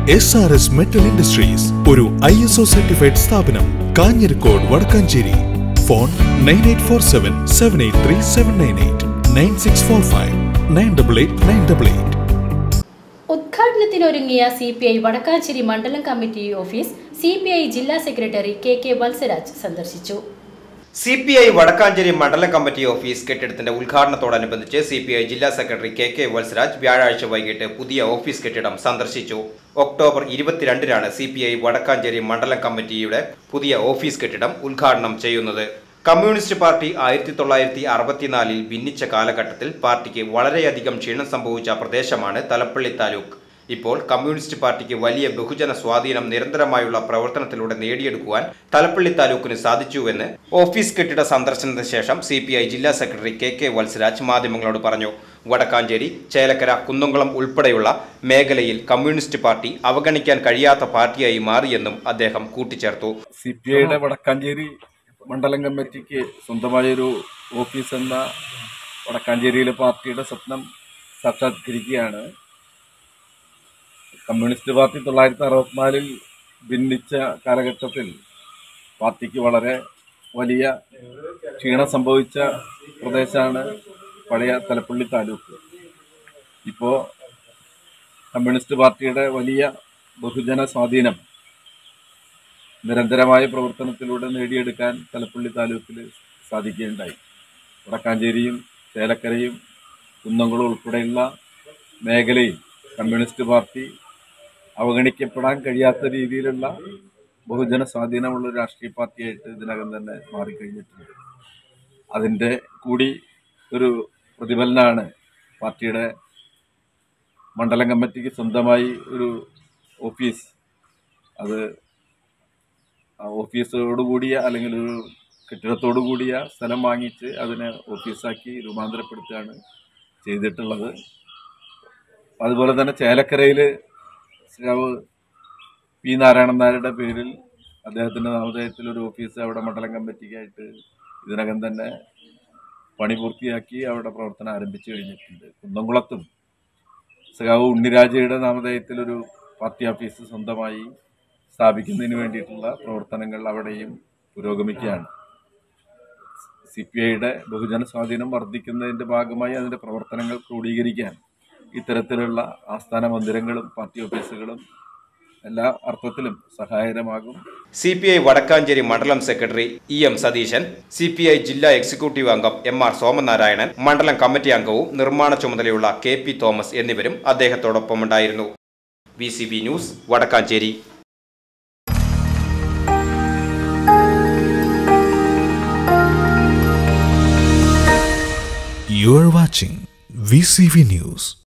S R S metal industries ഒരു I S O certified സ്ഥാപനം Kanhirakode Wadakkanchery phone nine eight four seven seven eight three seven nine eight nine six four five nine double eight nine double eight ഉദ്ഘാടനത്തിനൊരുങ്ങിയ C P I Wadakkanchery മണ്ഡലം committee office C P I ജില്ലാ സെക്രട്ടറി K K Valsaraj സന്ദർശിച്ചു C P I Wadakkanchery മണ്ഡലം committee office കെട്ടിടത്തിന്റെ ഉദ്ഘാടനത്തോടനുബന്ധിച്ച് C P I ജില്ലാ സെക്രട്ടറി കെ കെ വത്സരാജ് വ്യാഴാഴ്ച വൈകിട്ട് പുതിയ ഓഫീസ് കെട്ടിടം സന്ദർശിച്ചു ഒക്ടോബർ ഇരുപത്തിരണ്ടിനാണ് സി പി ഐ വടക്കാഞ്ചേരി മണ്ഡലം കമ്മിറ്റിയുടെ പുതിയ ഓഫീസ് കെട്ടിടം ഉദ്ഘാടനം ചെയ്യുന്നത് കമ്മ്യൂണിസ്റ്റ് പാർട്ടി ആയിരത്തി തൊള്ളായിരത്തി അറുപത്തിനാലിൽ ഭിന്നിച്ച കാലഘട്ടത്തിൽ പാർട്ടിക്ക് വളരെയധികം ക്ഷീണം സംഭവിച്ച പ്രദേശമാണ് തലപ്പള്ളി താലൂക്ക് ഇപ്പോൾ കമ്മ്യൂണിസ്റ്റ് പാർട്ടിക്ക് വലിയ ബഹുജന സ്വാധീനം നിരന്തരമായുള്ള പ്രവർത്തനത്തിലൂടെ നേടിയെടുക്കുവാൻ തലപ്പള്ളി താലൂക്കിന് സാധിച്ചുവെന്ന് ഓഫീസ് കെട്ടിട സന്ദർശനത്തിന് ശേഷം സി ജില്ലാ സെക്രട്ടറി കെ കെ വത്സരാജ് മാധ്യമങ്ങളോട് പറഞ്ഞു വടക്കാഞ്ചേരി ചേലക്കര കുന്നംകുളം ഉൾപ്പെടെയുള്ള മേഖലയിൽ കമ്മ്യൂണിസ്റ്റ് പാർട്ടി അവഗണിക്കാൻ കഴിയാത്ത പാർട്ടിയായി മാറിയെന്നും അദ്ദേഹം കൂട്ടിച്ചേർത്തു സി പി ഐയുടെ വടക്കാഞ്ചേരി മണ്ഡലം കമ്മിറ്റിക്ക് സ്വന്തമായൊരു ഓഫീസ് എന്ന വടക്കാഞ്ചേരിയിലെ പാർട്ടിയുടെ സ്വപ്നം സാക്ഷാത്കരിക്കുകയാണ് കമ്മ്യൂണിസ്റ്റ് പാർട്ടി തൊള്ളായിരത്തി അറുപത്തിനാലിൽ ഭിന്നിച്ച കാലഘട്ടത്തിൽ പാർട്ടിക്ക് വളരെ വലിയ ക്ഷീണം സംഭവിച്ച പ്രദേശമാണ് പഴയ തലപ്പള്ളി താലൂക്ക് ഇപ്പോൾ കമ്മ്യൂണിസ്റ്റ് പാർട്ടിയുടെ വലിയ ബഹുജന സ്വാധീനം നിരന്തരമായ പ്രവർത്തനത്തിലൂടെ നേടിയെടുക്കാൻ തലപ്പള്ളി താലൂക്കിൽ സാധിക്കുകയുണ്ടായി വടക്കാഞ്ചേരിയും ചേലക്കരയും കുന്നംകുളം ഉൾപ്പെടെയുള്ള മേഖലയിൽ കമ്മ്യൂണിസ്റ്റ് പാർട്ടി അവഗണിക്കപ്പെടാൻ കഴിയാത്ത രീതിയിലുള്ള ബഹുജന സ്വാധീനമുള്ള ഒരു രാഷ്ട്രീയ പാർട്ടിയായിട്ട് ഇതിനകം തന്നെ മാറിക്കഴിഞ്ഞിട്ടുണ്ട് അതിൻ്റെ കൂടി ഒരു പ്രതിഫലനമാണ് പാർട്ടിയുടെ മണ്ഡലം കമ്മിറ്റിക്ക് സ്വന്തമായി ഒരു ഓഫീസ് അത് ആ ഓഫീസോട് കൂടിയ അല്ലെങ്കിൽ ഒരു കെട്ടിടത്തോടു കൂടിയ സ്ഥലം വാങ്ങിച്ച് അതിനെ ഓഫീസാക്കി രൂപാന്തരപ്പെടുത്തുകയാണ് ചെയ്തിട്ടുള്ളത് അതുപോലെ തന്നെ ചേലക്കരയിൽ ശ്രാവ് പി നാരായണൻ നായരുടെ പേരിൽ അദ്ദേഹത്തിൻ്റെ നാമധേയത്തിൽ ഒരു ഓഫീസ് അവിടെ മണ്ഡലം കമ്മിറ്റിക്കായിട്ട് ഇതിനകം തന്നെ പണി പൂർത്തിയാക്കി അവിടെ പ്രവർത്തനം ആരംഭിച്ചു കഴിഞ്ഞിട്ടുണ്ട് കുന്നംകുളത്തും സഖാവ് ഉണ്ണിരാജയുടെ നാമധേയത്തിൽ ഒരു പാർട്ടി ഓഫീസ് സ്വന്തമായി സ്ഥാപിക്കുന്നതിന് വേണ്ടിയിട്ടുള്ള പ്രവർത്തനങ്ങൾ അവിടെയും പുരോഗമിക്കുകയാണ് സി പി ഐയുടെ ബഹുജന സ്വാധീനം വർദ്ധിക്കുന്നതിൻ്റെ ഭാഗമായി അതിൻ്റെ പ്രവർത്തനങ്ങൾ ക്രോഡീകരിക്കാൻ ഇത്തരത്തിലുള്ള ആസ്ഥാന മന്ദിരങ്ങളും പാർട്ടി ഓഫീസുകളും എല്ലാ അർത്ഥത്തിലും സഹായകരമാകും സി പി ഐ വടക്കാഞ്ചേരി മണ്ഡലം secretary E M Satheesan C P I ജില്ലാ എക്സിക്യൂട്ടീവ് അംഗം എം ആർ സോമനാരായണൻ മണ്ഡലം കമ്മിറ്റി അംഗവും നിർമ്മാണ ചുമതലയുള്ള കെ പി തോമസ് എന്നിവരും അദ്ദേഹത്തോടൊപ്പമുണ്ടായിരുന്നു V C B news Wadakkanchery You are watching VCV News.